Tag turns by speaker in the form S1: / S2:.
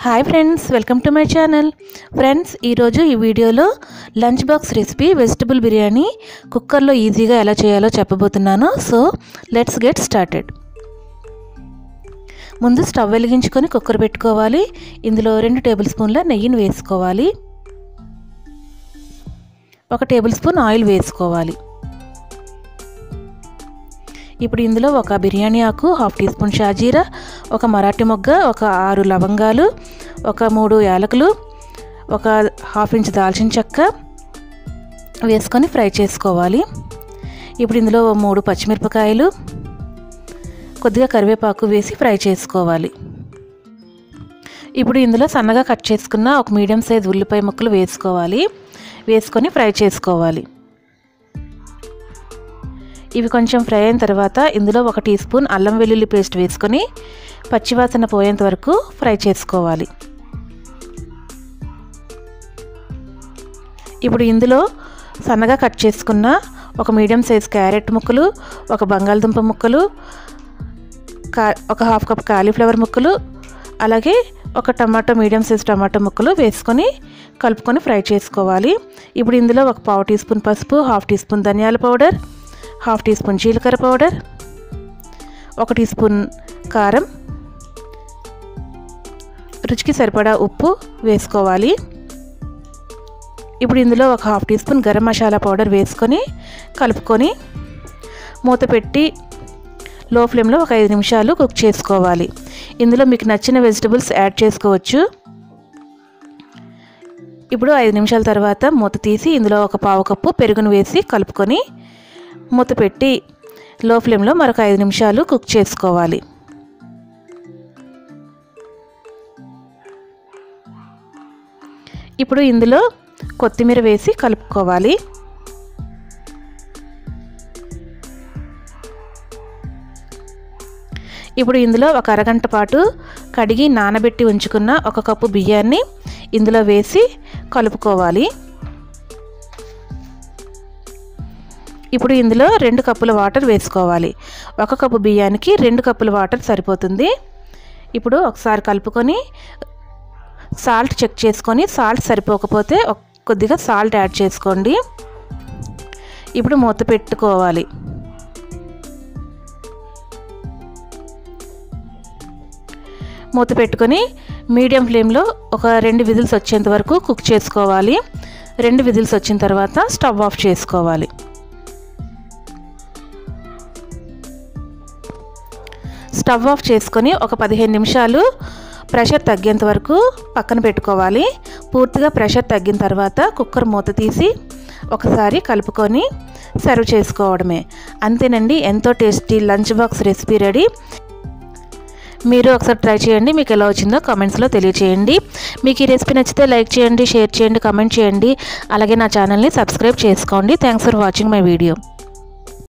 S1: hi friends welcome to my channel friends ఈరోజు ఈ వీడియోలో lunch box recipe vegetable biryani కుక్కర్లో ఈజీగా ఎలా చేయాలో చెప్పబోతున్నాను సో లెట్స్ గెట్ స్టార్టెడ్ ముందు స్టవ్ వెలిగించుకొని కుక్కర్ పెట్టుకోవాలి ఇందులో రెండు టేబుల్ స్పూన్ల నెయ్యిని వేసుకోవాలి ఒక టేబుల్ స్పూన్ ఆయిల్ వేసుకోవాలి ఇప్పుడు ఇందులో ఒక బిర్యానీ ఆకు హాఫ్ టీ స్పూన్ షాజీరా ఒక మరాఠీ మొగ్గ ఒక ఆరు లవంగాలు ఒక మూడు యాలకులు ఒక హాఫ్ ఇంచ్ దాల్చిన చెక్క వేసుకొని ఫ్రై చేసుకోవాలి ఇప్పుడు ఇందులో మూడు పచ్చిమిరపకాయలు కొద్దిగా కరివేపాకు వేసి ఫ్రై చేసుకోవాలి ఇప్పుడు ఇందులో సన్నగా కట్ చేసుకున్న ఒక మీడియం సైజ్ ఉల్లిపాయ ముక్కలు వేసుకోవాలి వేసుకొని ఫ్రై చేసుకోవాలి ఇవి కొంచెం ఫ్రై అయిన తర్వాత ఇందులో ఒక టీ స్పూన్ అల్లం వెల్లుల్లి పేస్ట్ వేసుకొని పచ్చివాసన పోయేంత వరకు ఫ్రై చేసుకోవాలి ఇప్పుడు ఇందులో సన్నగా కట్ చేసుకున్న ఒక మీడియం సైజ్ క్యారెట్ ముక్కలు ఒక బంగాళదుంప ముక్కలు కా ఒక హాఫ్ కప్ కాలీఫ్లవర్ ముక్కలు అలాగే ఒక టమాటో మీడియం సైజ్ టమాటో ముక్కలు వేసుకొని కలుపుకొని ఫ్రై చేసుకోవాలి ఇప్పుడు ఇందులో ఒక పావు టీ స్పూన్ పసుపు హాఫ్ టీ స్పూన్ ధనియాల పౌడర్ హాఫ్ టీ స్పూన్ జీలకర్ర పౌడర్ ఒక టీ స్పూన్ కారం రుచికి సరిపడా ఉప్పు వేసుకోవాలి ఇప్పుడు ఇందులో ఒక half teaspoon garam masala powder వేసుకొని కలుపుకొని మూత పెట్టి లో ఫ్లేమ్లో ఒక ఐదు నిమిషాలు కుక్ చేసుకోవాలి ఇందులో మీకు నచ్చిన వెజిటబుల్స్ యాడ్ చేసుకోవచ్చు ఇప్పుడు ఐదు నిమిషాల తర్వాత మూత తీసి ఇందులో ఒక పావు కప్పు పెరుగును వేసి కలుపుకొని మూత పెట్టి లో ఫ్లేమ్లో మరొక ఐదు నిమిషాలు కుక్ చేసుకోవాలి ఇప్పుడు ఇందులో కొత్తిమీర వేసి కలుపుకోవాలి ఇప్పుడు ఇందులో ఒక అరగంట పాటు కడిగి నానబెట్టి ఉంచుకున్న ఒక కప్పు బియ్యాన్ని ఇందులో వేసి కలుపుకోవాలి ఇప్పుడు ఇందులో రెండు కప్పుల వాటర్ వేసుకోవాలి ఒక కప్పు బియ్యానికి రెండు కప్పుల వాటర్ సరిపోతుంది ఇప్పుడు ఒకసారి కలుపుకొని సాల్ట్ చెక్ చేసుకొని సాల్ట్ సరిపోకపోతే కొద్దిగా సాల్ట్ యాడ్ చేసుకోండి ఇప్పుడు మూత పెట్టుకోవాలి మూత పెట్టుకొని మీడియం ఫ్లేమ్లో ఒక రెండు విజిల్స్ వచ్చేంత వరకు కుక్ చేసుకోవాలి రెండు విజిల్స్ వచ్చిన తర్వాత స్టవ్ ఆఫ్ చేసుకోవాలి స్టవ్ ఆఫ్ చేసుకొని ఒక పదిహేను నిమిషాలు ప్రెషర్ తగ్గేంత వరకు పక్కన పెట్టుకోవాలి పూర్తిగా ప్రెషర్ తగ్గిన తర్వాత కుక్కర్ మూత తీసి ఒకసారి కలుపుకొని సర్వ్ చేసుకోవడమే అంతేనండి ఎంతో tasty lunch box recipe ready మీరు ఒకసారి ట్రై చేయండి మీకు ఎలా వచ్చిందో కామెంట్స్లో తెలియచేయండి మీకు ఈ రెసిపీ నచ్చితే లైక్ చేయండి షేర్ చేయండి కామెంట్ చేయండి అలాగే నా ఛానల్ని సబ్స్క్రైబ్ చేసుకోండి thanks for watching my video